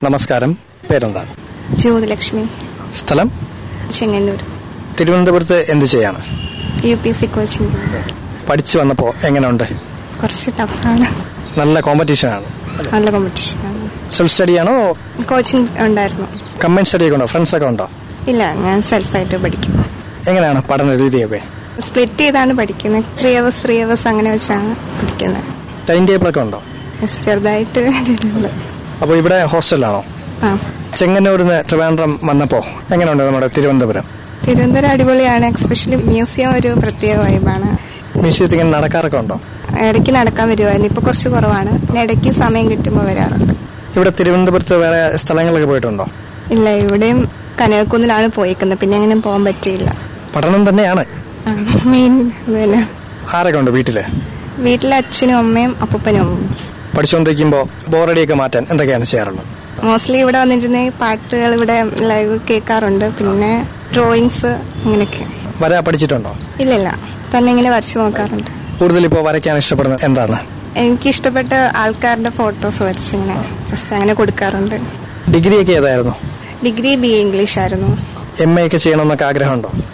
നമസ്കാരം പേരെന്താണ് ജ്യോതിലക്ഷ്മി സ്ഥലം ചെങ്ങന്നൂർ തിരുവനന്തപുരത്ത് എന്ത് ചെയ്യാണ് യു പി സി കോച്ചിങ് പഠിച്ചു വന്നപ്പോൾ എങ്ങനെയുണ്ട് കുറച്ച് ടഫാണ് നല്ല കോമ്പറ്റീഷനാണ് നല്ല കോമ്പറ്റീഷനാണ് സെൽഫ് സ്റ്റഡിയാണോ കോച്ചിങ് ഉണ്ടായിരുന്നു കമ്പൈൻ സ്റ്റഡി ഒക്കെ ഉണ്ടോ ഫ്രണ്ട്സ് ഒക്കെ ഉണ്ടോ ഇല്ല ഞാൻ സെൽഫായിട്ട് പഠിക്കും എങ്ങനെയാണ് പഠന രീതിയൊക്കെ സ്പ്ലിറ്റ് ചെയ്താണ് പഠിക്കുന്നത് ത്രീ അവേഴ്സ് ത്രീ അവേഴ്സ് അങ്ങനെ വെച്ചാണ് പഠിക്കുന്നത് ടൈം ടേബിൾ ഒക്കെ ഉണ്ടോ Yes, ചെറുതായിട്ട് ഉള്ളു. അപ്പോൾ ഇവിടെ ഹോസ്റ്റലിലാണോ ആ ചെങ്ങന്നൂരിൽ നിന്ന് ട്രിവാൻഡ്രം വന്നപ്പോൾ എങ്ങനെയുണ്ട് നമ്മുടെ തിരുവനന്തപുരം തിരുവനന്തപുരം അടിപൊളിയാണ് എക്സ്പെഷ്യലി മ്യൂസിയം ഒരു പ്രത്യേക വൈബാണ് മ്യൂസിയത്തിൽ ഇങ്ങനെ നടക്കാറൊക്കെ ഉണ്ടോ ഇടയ്ക്ക് നടക്കാൻ വരുമായിരുന്നു ഇപ്പൊ കുറച്ച് കുറവാണ് പിന്നെ ഇടയ്ക്ക് സമയം കിട്ടുമ്പോൾ വരാറുണ്ട് ഇവിടെ തിരുവനന്തപുരത്ത് വേറെ സ്ഥലങ്ങളൊക്കെ പോയിട്ടുണ്ടോ ഇല്ല ഇവിടെയും കനകക്കുന്നിലാണ് പോയിക്കുന്നത് പിന്നെ അങ്ങനെ പോകാൻ പറ്റിയില്ല പഠനം തന്നെയാണ് മെയിൻ പിന്നെ ആരൊക്കെ ഉണ്ട് വീട്ടില് വീട്ടിലെ അച്ഛനും അമ്മയും അപ്പൂപ്പനും അമ്മയും പഠിച്ചുകൊണ്ടിരിക്കുമ്പോൾ ബോറടിയൊക്കെ മാറ്റാൻ എന്തൊക്കെയാണ് ചെയ്യാറുള്ളത് മോസ്റ്റ്ലി ഇവിടെ വന്നിരുന്ന പാട്ടുകൾ ഇവിടെ ലൈവ് കേൾക്കാറുണ്ട് പിന്നെ ഡ്രോയിങ്സ് അങ്ങനെയൊക്കെ വര പഠിച്ചിട്ടുണ്ടോ ഇല്ല ഇല്ല തന്നെ ഇങ്ങനെ വരച്ച് നോക്കാറുണ്ട് കൂടുതൽ ഇപ്പോൾ വരയ്ക്കാൻ ഇഷ്ടപ്പെടുന്നത് എന്താണ് എനിക്ക് ഇഷ്ടപ്പെട്ട ആൾക്കാരുടെ ഫോട്ടോസ് വരച്ച് ഇങ്ങനെ ജസ്റ്റ് അങ്ങനെ കൊടുക്കാറുണ്ട് ഡിഗ്രി ഒക്കെ ഏതായിരുന്നു ഡിഗ്രി ബി എ ഇംഗ്ലീഷ് ആയിരുന്നു എം എ ഒക്കെ ചെയ്യണമെന്നൊക്കെ ആഗ്രഹമുണ്ടോ